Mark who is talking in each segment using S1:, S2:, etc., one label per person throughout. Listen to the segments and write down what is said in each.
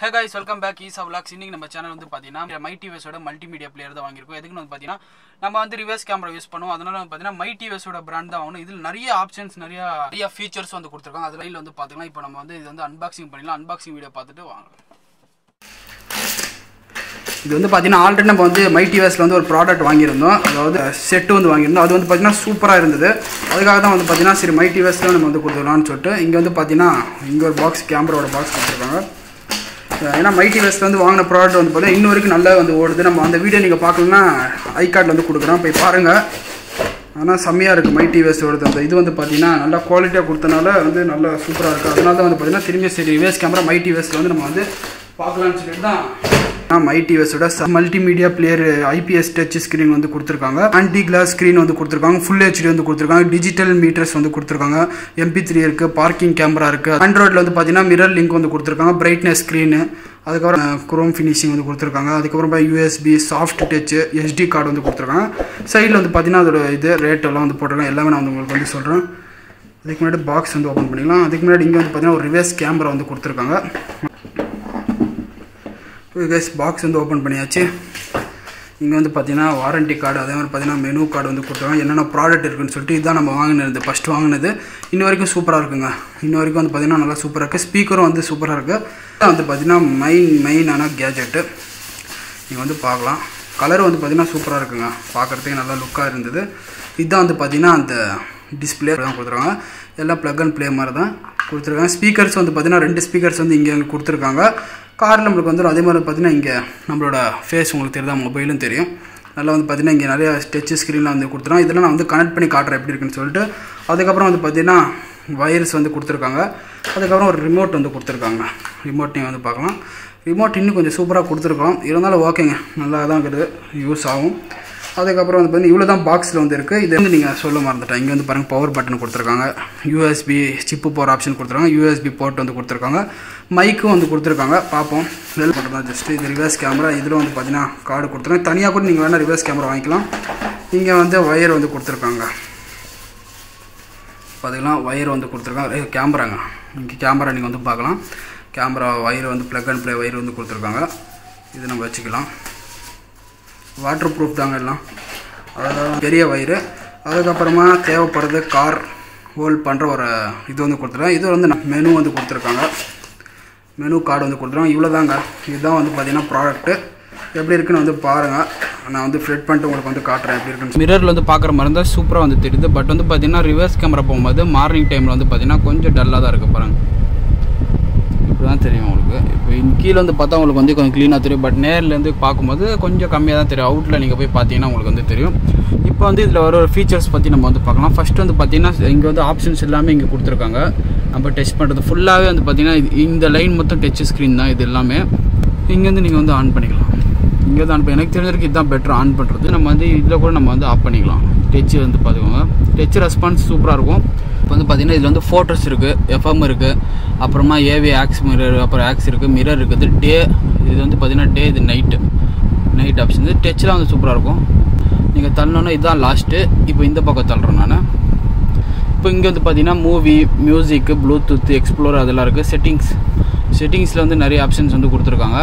S1: ஹே guys welcome back Eesa vlogs இன்னைக்கு நம்ம channel வந்து பார்த்தீங்கன்னா மை டிவிஎஸோட மல்டிமீடியா பிளேயர் தான் வாங்கியிருக்கோம் எதுக்குன்னு வந்து பார்த்தீங்கன்னா நம்ம வந்து ரிவர்ஸ் கேமரா யூஸ் பண்ணுவோம் அதனால வந்து பார்த்தீங்கன்னா மை டிவிஎஸோட பிராண்ட் தான் வாங்கணும் இதில் நிறைய ஆப்ஷன்ஸ் நிறைய நிறைய ஃபீச்சர்ஸ் வந்து கொடுத்துருக்காங்க அதில் வந்து பார்த்தீங்கன்னா இப்போ நம்ம வந்து இது வந்து அன்பாக்சிங் பண்ணிடலாம் அன்பாக்சிங் வீடியோ பார்த்துட்டு வாங்க இது வந்து பார்த்தீங்கன்னா ஆல்ரெடி நம்ம வந்து மை டிவிஎஸ்ல வந்து ஒரு ப்ராடக்ட் வாங்கியிருந்தோம் அதாவது செட்டு வந்து வாங்கியிருந்தோம் அது வந்து பார்த்தீங்கன்னா சூப்பராக இருந்தது அதுக்காக தான் வந்து பார்த்தீங்கன்னா சரி மை டிவிஎஸ்ல நம்ம வந்து கொடுத்துடலாம்னு சொல்லிட்டு இங்கே வந்து பார்த்தீங்கன்னா இங்கே ஒரு பாக்ஸ் கேமராவோட பாக்ஸ் கொடுத்துருக்காங்க ஏன்னா மை டிவிஎஸ்ல வந்து வாங்கின ப்ராடக்ட் வந்து பார்த்தீங்கன்னா இன்ன வரைக்கும் நல்லா வந்து ஓடுது நம்ம அந்த வீடியோ நீங்கள் பார்க்கலன்னா ஐ கார்டில் வந்து கொடுக்குறோம் போய் பாருங்கள் ஆனால் செம்மையாக இருக்குது மை டிவிஎஸோடது அந்த இது வந்து பார்த்தீங்கன்னா நல்லா குவாலிட்டியாக கொடுத்தனால வந்து நல்லா சூப்பராக இருக்குது அதனால தான் வந்து பார்த்தீங்கன்னா திரும்பி சரி ரிவர்ஸ் கேமரா மை டிவிஎஸ்ல வந்து நம்ம வந்து பார்க்கலாம்னு சொல்லிட்டு தான் மை டிவிஎஸோட multimedia player IPS touch screen வந்து கொடுத்துருக்காங்க ஆன்டி கிளாஸ் ஸ்க்ரீன் வந்து கொடுத்துருக்காங்க ஃபுல் ஹெச்டி வந்து கொடுத்துருக்காங்க டிஜிட்டல் மீட்டர்ஸ் வந்து கொடுத்துருக்காங்க எம்பி த்ரீ இருக்குது பார்க்கிங் கேமரா இருக்குது ஆண்ட்ராய்டில் வந்து பார்த்தீங்கன்னா மிரர் லிங்க் வந்து கொடுத்துருக்காங்க பிரைட்னஸ் ஸ்க்ரீனு அதுக்கப்புறம் குரோம் ஃபினிஷிங் வந்து கொடுத்துருக்காங்க அதுக்கப்புறம் USB soft touch SD card வந்து கொடுத்துருக்காங்க சைடில் வந்து பார்த்தீங்கன்னா அதோட இது ரேட் எல்லாம் வந்து போட்டிருக்காங்க எல்லாமே நான் வந்து உங்களுக்கு வந்து சொல்கிறேன் அதுக்கு முன்னாடி பாக்ஸ் வந்து ஓப்பன் பண்ணிக்கலாம் அதுக்கு முன்னாடி இங்கே வந்து பார்த்தீங்கன்னா ஒரு ரிவர்ஸ் கேமரா வந்து கொடுத்துருக்காங்க கைஸ் பாக்ஸ் வந்து ஓப்பன் பண்ணியாச்சு இங்கே வந்து பார்த்தீங்கன்னா வாரண்டி கார்டு அதே மாதிரி பார்த்தீங்கன்னா மெனு கார்டு வந்து கொடுத்துருக்காங்க என்னென்ன ப்ராடக்ட் இருக்குன்னு சொல்லிட்டு இதுதான் நம்ம வாங்கினது ஃபஸ்ட்டு வாங்கினது இன்ன வரைக்கும் சூப்பராக இருக்குங்க இன்ன வரைக்கும் வந்து பார்த்தீங்கன்னா நல்லா சூப்பராக இருக்குது ஸ்பீக்கரும் வந்து சூப்பராக இருக்குது வந்து பார்த்தீங்கன்னா மெயின் மெயினான கேஜெட்டு நீங்கள் வந்து பார்க்கலாம் கலர் வந்து பார்த்தீங்கன்னா சூப்பராக இருக்குங்க பார்க்குறதுக்கு நல்லா லுக்காக இருந்தது இதுதான் வந்து பார்த்தீங்கன்னா அந்த டிஸ்பிளே தான் கொடுத்துருக்காங்க எல்லாம் ப்ளக் அண்ட் ப்ளே மாதிரி தான் கொடுத்துருக்காங்க ஸ்பீக்கர்ஸ் வந்து பார்த்தீங்கன்னா ரெண்டு ஸ்பீக்கர்ஸ் வந்து இங்கே கொடுத்துருக்காங்க காரில் நம்மளுக்கு வந்துடும் அதே மாதிரி பார்த்தீங்கன்னா இங்கே நம்மளோட ஃபேஸ் உங்களுக்கு தெரியுதா மொபைலும் தெரியும் நல்லா வந்து பார்த்தீங்கன்னா இங்கே நிறைய டச் ஸ்க்ரீன்லாம் வந்து கொடுத்துருவோம் இதெல்லாம் நான் வந்து கனெக்ட் பண்ணி காட்டுறேன் எப்படி இருக்குன்னு சொல்லிட்டு அதுக்கப்புறம் வந்து பார்த்தீங்கன்னா வயர்ஸ் வந்து கொடுத்துருக்காங்க அதுக்கப்புறம் ஒரு ரிமோட் வந்து கொடுத்துருக்காங்க ரிமோட் நீங்கள் வந்து பார்க்கலாம் ரிமோட் இன்னும் கொஞ்சம் சூப்பராக கொடுத்துருக்கோம் இருந்தாலும் ஓகேங்க நல்லா தான் இருக்குது யூஸ் ஆகும் அதுக்கப்புறம் வந்து பார்த்தீங்கன்னா இவ்வளோ தான் பாக்ஸில் வந்து இருக்குது இது வந்து நீங்கள் சொல்ல மறந்துட்டேன் இங்கே வந்து பாருங்கள் பவர் பட்டன் கொடுத்துருக்காங்க யூஎஸ்பி சிப்பு போகிற ஆப்ஷன் கொடுத்துருக்காங்க யூஎஸ்பி போர்ட் வந்து கொடுத்துருக்காங்க மைக்கும் வந்து கொடுத்துருக்காங்க பார்ப்போம் வெல் பண்ணுறது தான் ஜஸ்ட்டு இது ரிவர்ஸ் கேமரா இதில் வந்து பார்த்தீங்கன்னா கார்டு கொடுத்துருக்காங்க தனியாக கூட நீங்கள் வேணால் ரிவர்ஸ் கேமரா வாங்கிக்கலாம் இங்கே வந்து ஒயர் வந்து கொடுத்துருக்காங்க பார்த்தீங்கன்னா ஒயர் வந்து கொடுத்துருக்காங்க கேமராங்க இங்கே கேமரா நீங்கள் வந்து பார்க்கலாம் கேமரா ஒயர் வந்து ப்ளக் அண்ட் ப்ளே ஒயர் வந்து கொடுத்துருக்காங்க இது நம்ம வச்சுக்கலாம் வாட்டர் ப்ரூஃப் தாங்க எல்லாம் அதாவது பெரிய வயிறு அதுக்கப்புறமா தேவைப்படுறது கார் ஹோல்ட் பண்ணுற ஒரு இது வந்து கொடுத்துருக்காங்க இது வந்து மெனு வந்து கொடுத்துருக்காங்க மெனு கார்டு வந்து கொடுத்துருக்காங்க இவ்வளோ தாங்க இதுதான் வந்து பார்த்தீங்கன்னா ப்ராடக்ட்டு எப்படி இருக்குன்னு வந்து பாருங்கள் நான் வந்து ஃபிட் பண்ணிட்டு உங்களுக்கு வந்து காட்டுறேன் எப்படி இருக்குன்னு மிரரில் வந்து பார்க்குற மாதிரி இருந்தால் சூப்பராக வந்து தெரியுது பட் வந்து பார்த்தீங்கன்னா ரிவர்ஸ் கேமரா போகும்போது மார்னிங் டைமில் வந்து பார்த்தீங்கன்னா கொஞ்சம் டல்லாக தான் இருக்குது பாருங்கள் இப்படி தான் தெரியும் உங்களுக்கு இப்போ கீழே வந்து பார்த்தா உங்களுக்கு வந்து கொஞ்சம் க்ளீனாக தெரியும் பட் நேர்லேருந்து பார்க்கும்போது கொஞ்சம் கம்மியாக தான் தெரியும் அவுட்டில் நீங்கள் போய் பார்த்தீங்கன்னா உங்களுக்கு வந்து தெரியும் இப்போ வந்து இதில் வர ஃபீச்சர்ஸ் பற்றி நம்ம வந்து பார்க்கலாம் ஃபஸ்ட்டு வந்து பார்த்தீங்கன்னா இங்கே வந்து ஆப்ஷன்ஸ் எல்லாமே இங்கே கொடுத்துருக்காங்க நம்ம டெஸ்ட் பண்ணுறது ஃபுல்லாகவே வந்து பார்த்தீங்கன்னா இந்த லைன் மொத்தம் டச் ஸ்க்ரீன் தான் இது எல்லாமே இங்கேருந்து நீங்கள் வந்து ஆன் பண்ணிக்கலாம் இங்கே தான் ஆன் பண்ணி எனக்கு தெரிஞ்சிருக்கு இதுதான் பெட்டர் ஆன் பண்ணுறது நம்ம வந்து இதில் கூட நம்ம வந்து ஆஃப் பண்ணிக்கலாம் டச் வந்து பார்த்துக்கோங்க டச் ரெஸ்பான்ஸ் சூப்பராக இருக்கும் இப்போ வந்து பார்த்தீங்கன்னா இதில் வந்து ஃபோட்டோஸ் இருக்குது எஃப்எம் இருக்குது அப்புறமா ஏவி ஆக்ஸ் மிரர் அப்புறம் ஆக்ஸ் இருக்குது மிரர் இருக்குது டே இது வந்து பார்த்தீங்கன்னா டே இது நைட்டு நைட் ஆப்ஷன் இது டச்லாம் வந்து சூப்பராக இருக்கும் நீங்கள் தள்ளணுன்னா இதுதான் லாஸ்ட்டு இப்போ இந்த பக்கம் தள்ளுறேன் நான் இப்போ இங்கே வந்து பார்த்தீங்கன்னா மூவி மியூசிக்கு ப்ளூடூத் எக்ஸ்ப்ளோர் அதெல்லாம் இருக்குது செட்டிங்ஸ் செட்டிங்ஸில் வந்து நிறைய ஆப்ஷன்ஸ் வந்து கொடுத்துருக்காங்க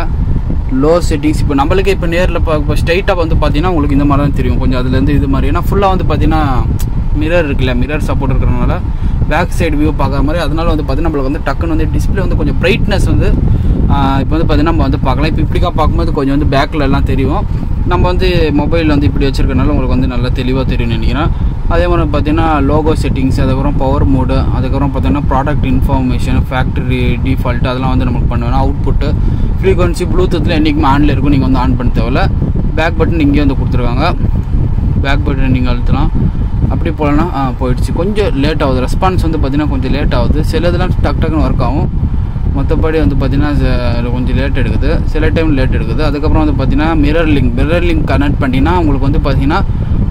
S1: லோ செட்டிங்ஸ் இப்போ நம்மளுக்கே இப்போ நேரில் இப்போ ஸ்ட்ரைட்டாக வந்து பார்த்தீங்கன்னா உங்களுக்கு இந்த மாதிரி தான் தெரியும் கொஞ்சம் அதுலேருந்து இது மாதிரி ஏன்னா ஃபுல்லாக வந்து பார்த்தீங்கன்னா மிரர் இருக்குல்ல மிரர் சப்போர்ட் இருக்கிறனால பேக் சைடு வியூ பார்க்குற மாதிரி அதனால வந்து பார்த்தீங்கன்னா நம்மளுக்கு வந்து டக்குன்னு வந்து டிஸ்பிளே வந்து கொஞ்சம் பிரைட்னஸ் வந்து இப்போ வந்து பார்த்தீங்கன்னா நம்ம வந்து பார்க்கலாம் இப்போ இப்படிக்கா பார்க்கும்போது கொஞ்சம் வந்து பேக்கில் எல்லாம் தெரியும் நம்ம வந்து மொபைல் வந்து இப்படி வச்சிருக்கனால உங்களுக்கு வந்து நல்லா தெளிவாக தெரியும்னு நினைக்கிறேன் அதே மாதிரி பார்த்தீங்கன்னா லோகோ செட்டிங்ஸ் அதுக்கப்புறம் பவர் மோடு அதுக்கப்புறம் பார்த்தீங்கன்னா ப்ராடக்ட் இன்ஃபர்மேஷன் ஃபேக்ட்ரி டிஃபால்ட் அதெல்லாம் வந்து நமக்கு பண்ணுவேன் அவுட்புட்டு ஃப்ரீக்வன்சி ப்ளூடூத்தில் என்றைக்குமே ஆனில் இருக்கும் நீங்கள் வந்து ஆன் பண்ண தேவையில்ல பேக் பட்டன் இங்கே வந்து கொடுத்துருக்காங்க பேக் பட்டன் நீங்கள் அழுத்தலாம் அப்படி போகலன்னா போயிடுச்சு கொஞ்சம் லேட் ஆகுது ரெஸ்பான்ஸ் வந்து பார்த்திங்கன்னா கொஞ்சம் லேட் ஆகுது சில இதெல்லாம் டக் டக்குன்னு ஒர்க் ஆகும் மற்றபடி வந்து பார்த்திங்கன்னா கொஞ்சம் லேட் எடுக்குது சில டைம் லேட் எடுக்குது அதுக்கப்புறம் வந்து பார்த்திங்கன்னா mirror link mirror link connect பண்ணிங்கன்னா உங்களுக்கு வந்து பார்த்திங்கன்னா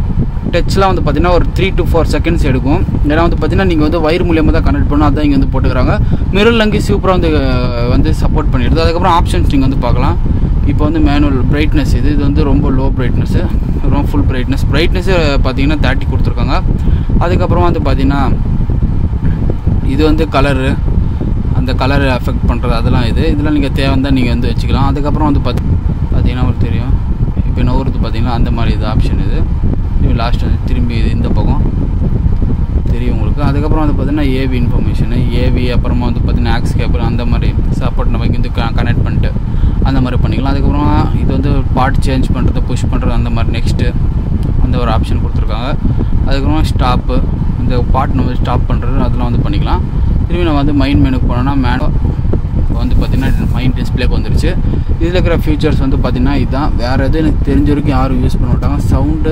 S1: டச்லாம் வந்து பார்த்தீங்கன்னா ஒரு த்ரீ டு ஃபோர் செகண்ட்ஸ் எடுக்கும் ஏன்னா வந்து பார்த்தீங்கன்னா நீங்கள் வந்து வயிறு மூலியமாக தான் கனெக்ட் பண்ணணும் அதான் இங்கே வந்து போட்டுக்கிறாங்க மிரர் லங்கி சூப்பராக வந்து வந்து சப்போர்ட் பண்ணிடுது அதுக்கப்புறம் ஆப்ஷன்ஸ் நீங்கள் வந்து பார்க்கலாம் இப்போ வந்து மேனுவல் பிரைட்னஸ் இது இது வந்து ரொம்ப லோ பிரைட்னஸ்ஸு ரொம்ப ஃபுல் பிரைட்னஸ் பிரைட்னஸ்ஸு பார்த்தீங்கன்னா தேர்ட்டி கொடுத்துருக்காங்க அதுக்கப்புறம் வந்து பார்த்தீங்கன்னா இது வந்து கலரு அந்த அந்த கலர் எஃபெக்ட் பண்ணுறது அதெல்லாம் இது இதெல்லாம் நீங்கள் தேவைன்னா நீங்கள் வந்து வச்சுக்கலாம் அதுக்கப்புறம் வந்து பார்த்து பார்த்தீங்கன்னா உங்களுக்கு தெரியும் இப்போ நோவுறது பார்த்தீங்கன்னா அந்த மாதிரி இது ஆப்ஷன் இது இது லாஸ்ட் வந்து திரும்பி இது இந்த பக்கம் தெரியும் உங்களுக்கு அதுக்கப்புறம் வந்து பார்த்தீங்கன்னா ஏவி இன்ஃபர்மேஷனு ஏவி அப்புறமா வந்து பார்த்தீங்கன்னா ஆக்ஸ் கேபிள் அந்த மாதிரி சப்போர்ட் நம்ம இங்கே வந்து கனெக்ட் பண்ணிட்டு அந்த மாதிரி பண்ணிக்கலாம் அதுக்கப்புறம் இது வந்து பார்ட் சேஞ்ச் பண்ணுறது புஷ் பண்ணுறது அந்த மாதிரி நெக்ஸ்ட்டு அந்த ஒரு ஆப்ஷன் கொடுத்துருக்காங்க அதுக்கப்புறமா ஸ்டாப்பு இந்த பார்ட் நம்ம ஸ்டாப் பண்ணுறது அதெல்லாம் வந்து பண்ணிக்கலாம் திரும்பி நம்ம வந்து மைண்ட் மெனுக்கு போனோம்னா மேனோ இப்போ வந்து பார்த்திங்கன்னா மைண்ட் டிஸ்பிளேக்கு வந்துருச்சு இதில் இருக்கிற ஃபீச்சர்ஸ் வந்து பார்த்திங்கன்னா இதுதான் வேறு எதுவும் எனக்கு தெரிஞ்ச வரைக்கும் யாரும் யூஸ் பண்ண மாட்டாங்க சவுண்டு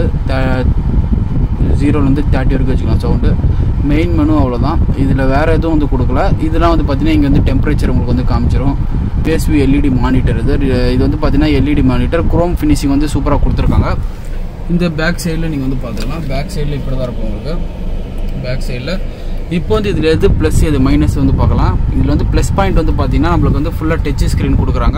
S1: ஜீரோலேருந்து தேர்ட்டி வரைக்கும் வச்சுக்கலாம் சவுண்டு மெயின் மெனு அவ்வளோதான் இதில் வேறு எதுவும் வந்து கொடுக்கல இதெல்லாம் வந்து பார்த்திங்கன்னா இங்கே வந்து டெம்பரேச்சர் உங்களுக்கு வந்து காமிச்சிரும் பேஸ்வி எல்இடி மானிட்டர் இது இது வந்து பார்த்திங்கன்னா எல்இடி மானிட்டர் குரோம் ஃபினிஷிங் வந்து சூப்பராக கொடுத்துருக்காங்க இந்த பேக் சைடில் நீங்கள் வந்து பார்த்துக்கலாம் பேக் சைடில் இப்படி தான் இருக்கும் உங்களுக்கு பேக் சைடில் இப்போ வந்து இதில் எது ப்ளஸ் எது மைனஸ் வந்து பார்க்கலாம் இதில் வந்து ப்ளஸ் பாயிண்ட் வந்து பார்த்தீங்கன்னா நம்மளுக்கு வந்து ஃபுல்லாக டச் ஸ்க்ரீன் கொடுக்குறாங்க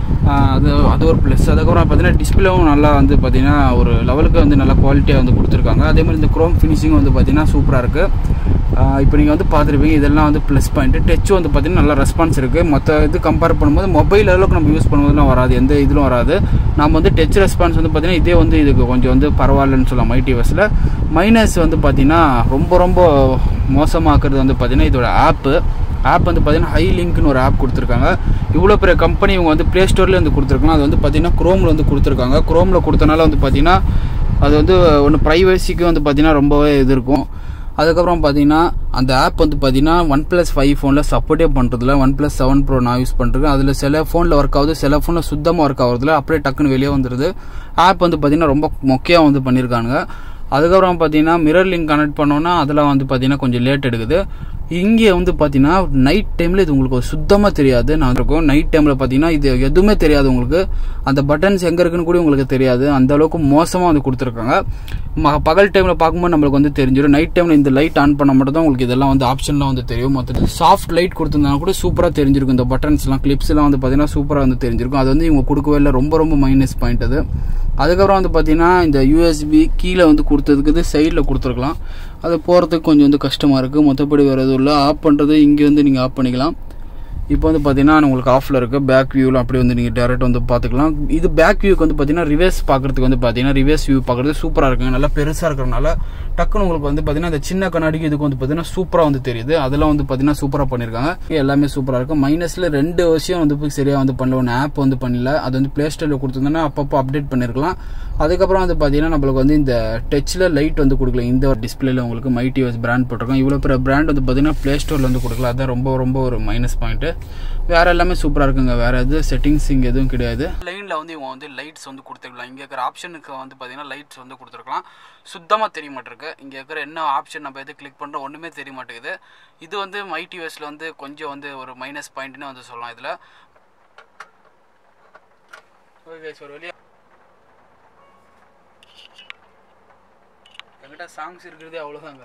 S1: அது அது ஒரு ப்ளஸ் அதுக்கப்புறம் பார்த்தீங்கன்னா டிஸ்பிளேவும் நல்லா வந்து பார்த்தீங்கன்னா ஒரு லெவலுக்கு வந்து நல்லா குவாலிட்டியாக வந்து கொடுத்துருக்காங்க அதே மாதிரி இந்த குரோம் ஃபினிஷிங் வந்து பார்த்தீங்கன்னா சூப்பராக இருக்குது இப்போ நீங்கள் வந்து பார்த்துருப்பீங்க இதெல்லாம் வந்து ப்ளஸ் பாயிண்ட் டச் வந்து பார்த்தீங்கன்னா நல்லா ரெஸ்பான்ஸ் இருக்குது மற்ற இது கம்பேர் பண்ணும்போது மொபைல் அளவுக்கு நம்ம யூஸ் பண்ணும்போதுலாம் வராது எந்த இதிலும் வராது நம்ம வந்து டச் ரெஸ்பான்ஸ் வந்து பார்த்தீங்கன்னா இதே வந்து இதுக்கு கொஞ்சம் வந்து பரவாயில்லன்னு சொல்லலாம் மைடிவஸில் மைனஸ் வந்து பார்த்தீங்கன்னா ரொம்ப ரொம்ப மோசமாக்குறது வந்து பார்த்தீங்கன்னா இதோட ஆப்பு ஆப் வந்து பார்த்தீங்கன்னா ஹை லிங்க்னு ஒரு ஆப் கொடுத்துருக்காங்க இவ்வளோ பெரிய கம்பெனி இவங்க வந்து ப்ளே ஸ்டோர்லேயே வந்து கொடுத்துருக்காங்க அது வந்து பார்த்தீங்கன்னா க்ரோமில் வந்து கொடுத்துருக்காங்க க்ரோமில் கொடுத்தனால வந்து பார்த்தீங்கன்னா அது வந்து ஒன்று ப்ரைவசிக்கு வந்து பார்த்தீங்கன்னா ரொம்பவே இது இருக்கும் அதுக்கப்புறம் பார்த்தீங்கன்னா அந்த ஆப் வந்து பார்த்தீங்கன்னா ஒன் ப்ளஸ் ஃபைவ் ஃபோனில் சப்போர்ட்டே பண்ணுறதுல ஒன் ப்ளஸ் செவன் ப்ரோ நான் யூஸ் பண்ணுறேன் அதில் சில ஃபோனில் ஒர்க் ஆகுது சில ஃபோனில் சுத்தமாக ஒர்க் ஆகுறதுல அப்படியே டக்குன்னு வெளியே வந்துடுது ஆப் வந்து பார்த்தீங்கன்னா ரொம்ப மொக்கையாக வந்து பண்ணியிருக்காங்க அதுக்கப்புறம் பார்த்தீங்கன்னா மிரர் லிங்க் கனெக்ட் பண்ணோன்னா அதில் வந்து பார்த்தீங்கன்னா கொஞ்சம் லேட் எடுக்குது இங்கே வந்து பார்த்தீங்கன்னா நைட் டைமில் இது உங்களுக்கு சுத்தமாக தெரியாது நான் இருக்கும் நைட் டைமில் பார்த்தீங்கன்னா இது எதுவுமே தெரியாது உங்களுக்கு அந்த பட்டன்ஸ் எங்கே இருக்குன்னு கூட உங்களுக்கு தெரியாது அந்த அளவுக்கு மோசமாக வந்து கொடுத்துருக்காங்க பகல் டைமில் பார்க்கும்போது நம்மளுக்கு வந்து தெரிஞ்சிடும் நைட் டைமில் இந்த லைட் ஆன் பண்ண மட்டும் தான் உங்களுக்கு இதெல்லாம் வந்து ஆப்ஷன்லாம் வந்து தெரியும் மற்ற சாஃப்ட் லைட் கொடுத்துருந்தாலும் கூட சூப்பராக தெரிஞ்சிருக்கும் இந்த பட்டன்ஸ்லாம் கிளிப்ஸ்லாம் வந்து பார்த்தீங்கன்னா சூப்பராக வந்து தெரிஞ்சிருக்கும் அது வந்து இவங்க கொடுக்கவே இல்லை ரொம்ப ரொம்ப மைனஸ் பாயிண்ட் அது அதுக்கப்புறம் வந்து பார்த்தீங்கன்னா இந்த யூஎஸ்பி கீழே வந்து கொடுத்ததுக்கு சைடில் கொடுத்துருக்கலாம் அது போகிறதுக்கு கொஞ்சம் வந்து கஷ்டமாக இருக்குது மற்றபடி வேறு எதுவும் இல்லை ஆஃப் பண்ணுறது இங்கே வந்து நீங்கள் ஆஃப் பண்ணிக்கலாம் இப்போ வந்து பார்த்தீங்கன்னா உங்களுக்கு ஆஃபில் இருக்குது பேக் வியூவில் அப்படி வந்து நீங்கள் டேரெக்ட் வந்து பார்த்துக்கலாம் இது பேக் வியூக்கு வந்து பார்த்தீங்கன்னா ரிவர்ஸ் பார்க்குறதுக்கு வந்து பார்த்தீங்கன்னா ரிவர்ஸ் வியூ பார்க்குறது சூப்பராக இருக்குங்க நல்லா பெருசாக இருக்கிறனால டக்குன்னு உங்களுக்கு வந்து பார்த்தீங்கன்னா இந்த சின்ன கண்ணாடிக்கு இதுக்கு வந்து பார்த்தீங்கன்னா சூப்பராக வந்து தெரியுது அதெல்லாம் வந்து பார்த்தீங்கன்னா சூப்பராக பண்ணியிருக்காங்க எல்லாமே சூப்பராக இருக்கும் மைனஸில் ரெண்டு விஷயம் வந்து சரியாக வந்து பண்ணல ஒன்று ஆப் வந்து பண்ணல அது வந்து ப்ளே ஸ்டோரில் கொடுத்துருந்தோன்னா அப்பப்போ அப்டேட் பண்ணியிருக்கலாம் அதுக்கப்புறம் வந்து பார்த்தீங்கன்னா நம்மளுக்கு வந்து இந்த டச்சில் லைட் வந்து கொடுக்கல இந்த ஒரு டிஸ்பிளேல உங்களுக்கு மை டிவிஎஸ் பிராண்ட் போட்டிருக்கோம் இவ்வளோ பெரிய பிராண்ட் வந்து பார்த்தீங்கன்னா ப்ளே ஸ்டோரில் வந்து கொடுக்கல அதான் ரொம்ப ரொம்ப ஒரு மைனஸ் பாயிண்ட்டு வேற எல்லாமே சூப்பராக இருக்குங்க வேற எது செட்டிங்ஸ் இங்கே எதுவும் கிடையாது லைனில் வந்து இவங்க வந்து லைட்ஸ் வந்து கொடுத்துருக்கலாம் இங்கே இருக்கிற ஆப்ஷனுக்கு வந்து பார்த்தீங்கன்னா லைட்ஸ் வந்து கொடுத்துருக்கலாம் சுத்தமாக தெரிய மாட்டிருக்கு இங்கே இருக்கிற என்ன ஆப்ஷன் நம்ம எது கிளிக் பண்ணுறோம் ஒன்றுமே தெரிய மாட்டேங்குது இது வந்து மை டிவிஎஸில் வந்து கொஞ்சம் வந்து ஒரு மைனஸ் பாயிண்ட்னு வந்து சொல்லலாம் இதில் ஓகே சார் வெளியே என்கிட்ட சாங்ஸ் இருக்கிறதே அவ்வளோதாங்க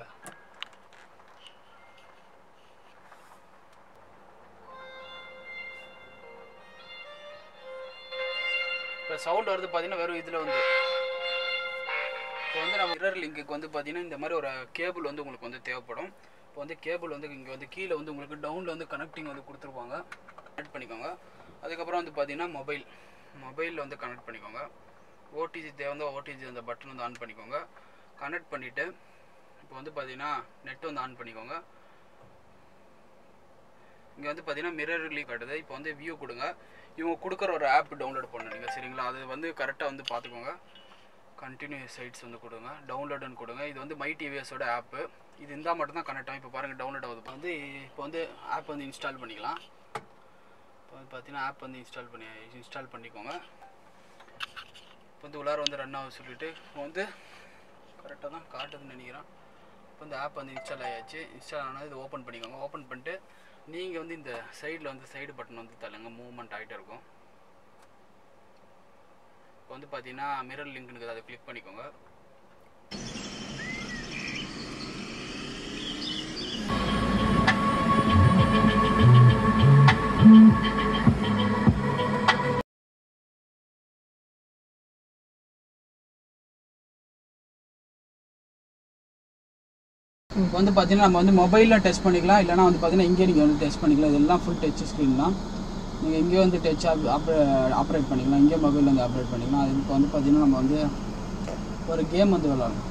S1: இப்போ சவுண்ட் வருது பார்த்தீங்கன்னா வெறும் இதில் வந்து இப்போ வந்து நம்ம மிரர் லிங்க்குக்கு வந்து பார்த்தீங்கன்னா இந்த மாதிரி ஒரு கேபிள் வந்து உங்களுக்கு வந்து தேவைப்படும் இப்போ வந்து கேபிள் வந்து இங்கே வந்து கீழே வந்து உங்களுக்கு டவுனில் வந்து கனெக்டிங் வந்து கொடுத்துருப்பாங்க கனெக்ட் பண்ணிக்கோங்க அதுக்கப்புறம் வந்து பார்த்தீங்கன்னா மொபைல் மொபைலில் வந்து கனெக்ட் பண்ணிக்கோங்க ஓடிஜி தேவை ஓடிஜி அந்த பட்டன் வந்து ஆன் பண்ணிக்கோங்க கனெக்ட் பண்ணிவிட்டு இப்போ வந்து பார்த்தீங்கன்னா நெட் வந்து ஆன் பண்ணிக்கோங்க இங்கே வந்து பார்த்தீங்கன்னா மிரர் லீக் காட்டுது இப்போ வந்து வியூ கொடுங்க இவங்க கொடுக்குற ஒரு ஆப் டவுன்லோட் பண்ணுங்க சரிங்களா அது வந்து கரெக்டாக வந்து பார்த்துக்கோங்க கண்டினியூ சைட்ஸ் வந்து கொடுங்க டவுன்லோடுன்னு கொடுங்க இது வந்து மை டிவிஎஸோட ஆப்பு இது இருந்தால் மட்டும்தான் கனெக்ட் ஆகும் இப்போ பாருங்கள் டவுன்லோட் ஆகுது இப்போ வந்து இப்போ வந்து ஆப் வந்து இன்ஸ்டால் பண்ணிக்கலாம் இப்போ வந்து பார்த்தீங்கன்னா ஆப் வந்து இன்ஸ்டால் பண்ணி இன்ஸ்டால் பண்ணிக்கோங்க இப்போ வந்து உள்ளார வந்து ரன் ஆக சொல்லிட்டு இப்போ வந்து கரெக்டாக தான் காட்டுதுன்னு நினைக்கிறேன் இப்போ இந்த ஆப் வந்து இன்ஸ்டால் ஆயாச்சு இன்ஸ்டால் ஆனால் இது ஓப்பன் பண்ணிக்கோங்க ஓப்பன் பண்ணிட்டு நீங்கள் வந்து இந்த சைடில் வந்து சைடு பட்டன் வந்து தள்ளுங்க மூவ்மெண்ட் ஆகிட்டே இருக்கும் இப்போ வந்து பார்த்தீங்கன்னா மிரர் லிங்க்னு அதை கிளிக் பண்ணிக்கோங்க இப்போ வந்து பார்த்தீங்கன்னா நம்ம வந்து மொபைலில் டெஸ்ட் பண்ணிக்கலாம் இல்லைனா வந்து பார்த்தீங்கன்னா இங்கே நீங்கள் வந்து டெஸ்ட் பண்ணிக்கலாம் இதெல்லாம் ஃபுல் டச் ஸ்க்ரீன் தான் நீங்கள் இங்கே வந்து டச் ஆப்ரேட் பண்ணிக்கலாம் இங்கே மொபைலில் வந்து ஆப்ரேட் பண்ணிக்கலாம் அது இப்போ வந்து பார்த்தீங்கன்னா நம்ம வந்து ஒரு கேம் வந்து விளாடணும்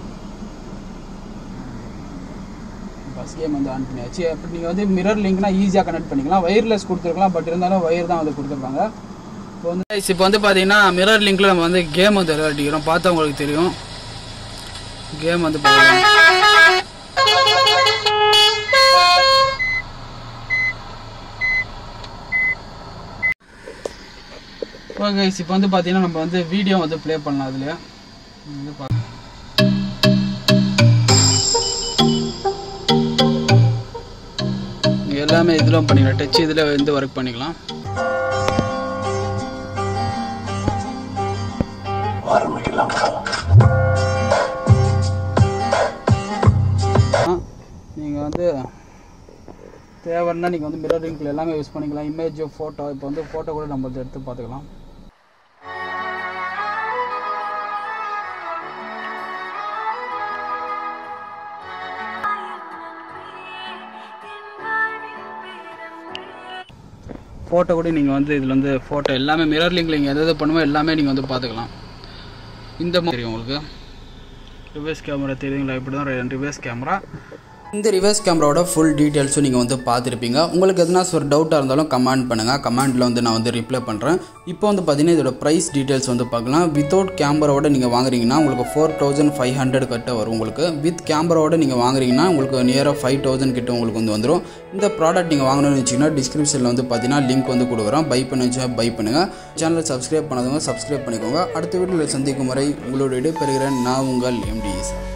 S1: ஃபஸ்ட் கேம் வந்து ஆன் பண்ணியாச்சு அப்படி நீங்கள் வந்து மிரர் லிங்க்னா ஈஸியாக கனெக்ட் பண்ணிக்கலாம் ஒயர்லெஸ் கொடுத்துருக்கலாம் பட் இருந்தாலும் ஒயர் தான் வந்து கொடுத்துருக்காங்க இப்போ வந்து இப்போ வந்து பார்த்தீங்கன்னா மிரர் லிங்க்கில் நம்ம வந்து கேம் வந்து விளையாடிக்கிறோம் பார்த்தா உங்களுக்கு தெரியும் கேம் வந்து பார்க்கலாம் ஓகே கைஸ் இப்போ வந்து பார்த்தீங்கன்னா நம்ம வந்து வீடியோ வந்து ப்ளே பண்ணலாம் அதுலேயே வந்து பா- இங்க எல்லாமே இதில் பண்ணிக்கலாம் டச் இதில் வந்து ஒர்க் பண்ணிக்கலாம் நீங்கள் வந்து தேவைன்னா நீங்கள் வந்து மிரர் லிங்க்ல எல்லாமே யூஸ் பண்ணிக்கலாம் இமேஜ் ஃபோட்டோ இப்போ வந்து ஃபோட்டோ கூட நம்ம வந்து எடுத்து பார்த்துக்கலாம் ஃபோட்டோ கூட நீங்கள் வந்து இதில் வந்து ஃபோட்டோ எல்லாமே மிரர் லிங்கில் நீங்கள் எது எது பண்ணுமோ எல்லாமே நீங்கள் வந்து பார்த்துக்கலாம் இந்த மாதிரி தெரியும் உங்களுக்கு ரிவர்ஸ் கேமரா தெரியுங்களா இப்படி தான் ரிவர்ஸ் கேமரா இந்த ரிவர்ஸ் கேமராவோட ஃபுல் டீட்டெயில்ஸும் நீங்கள் வந்து பார்த்துருப்பீங்க உங்களுக்கு எதனா ஒரு டவுட்டாக இருந்தாலும் கமெண்ட் பண்ணுங்கள் கமெண்ட்டில் வந்து நான் வந்து ரிப்ளை பண்ணுறேன் இப்போ வந்து பார்த்தீங்கன்னா இதோட ப்ரைஸ் டீட்டெயில்ஸ் வந்து பார்க்கலாம் வித்தவுட் கேமராவோட நீங்கள் வாங்குறீங்கன்னா உங்களுக்கு ஃபோர் தௌசண்ட் ஃபைவ் ஹண்ட்ரட் கிட்ட வரும் உங்களுக்கு வித் கேமராவோட நீங்கள் வாங்குறீங்கன்னா உங்களுக்கு நியராக ஃபைவ் தௌசண்ட் கிட்ட உங்களுக்கு வந்து வந்துடும் இந்த ப்ராடக்ட் நீங்கள் வாங்கணும்னு வச்சிங்கன்னா டிஸ்கிரிப்ஷனில் வந்து பார்த்தீங்கன்னா லிங்க் வந்து கொடுக்குறோம் பை பண்ணி வச்சா பை பண்ணுங்கள் சேனலை சப்ஸ்கிரைப் பண்ணாதவங்க சப்ஸ்கிரைப் பண்ணிக்கோங்க அடுத்த வீடியோவில் சந்திக்கும் வரை உங்களோட இடைப்பெறுகிறேன் நான் உங்கள் எம்டிஎஸ்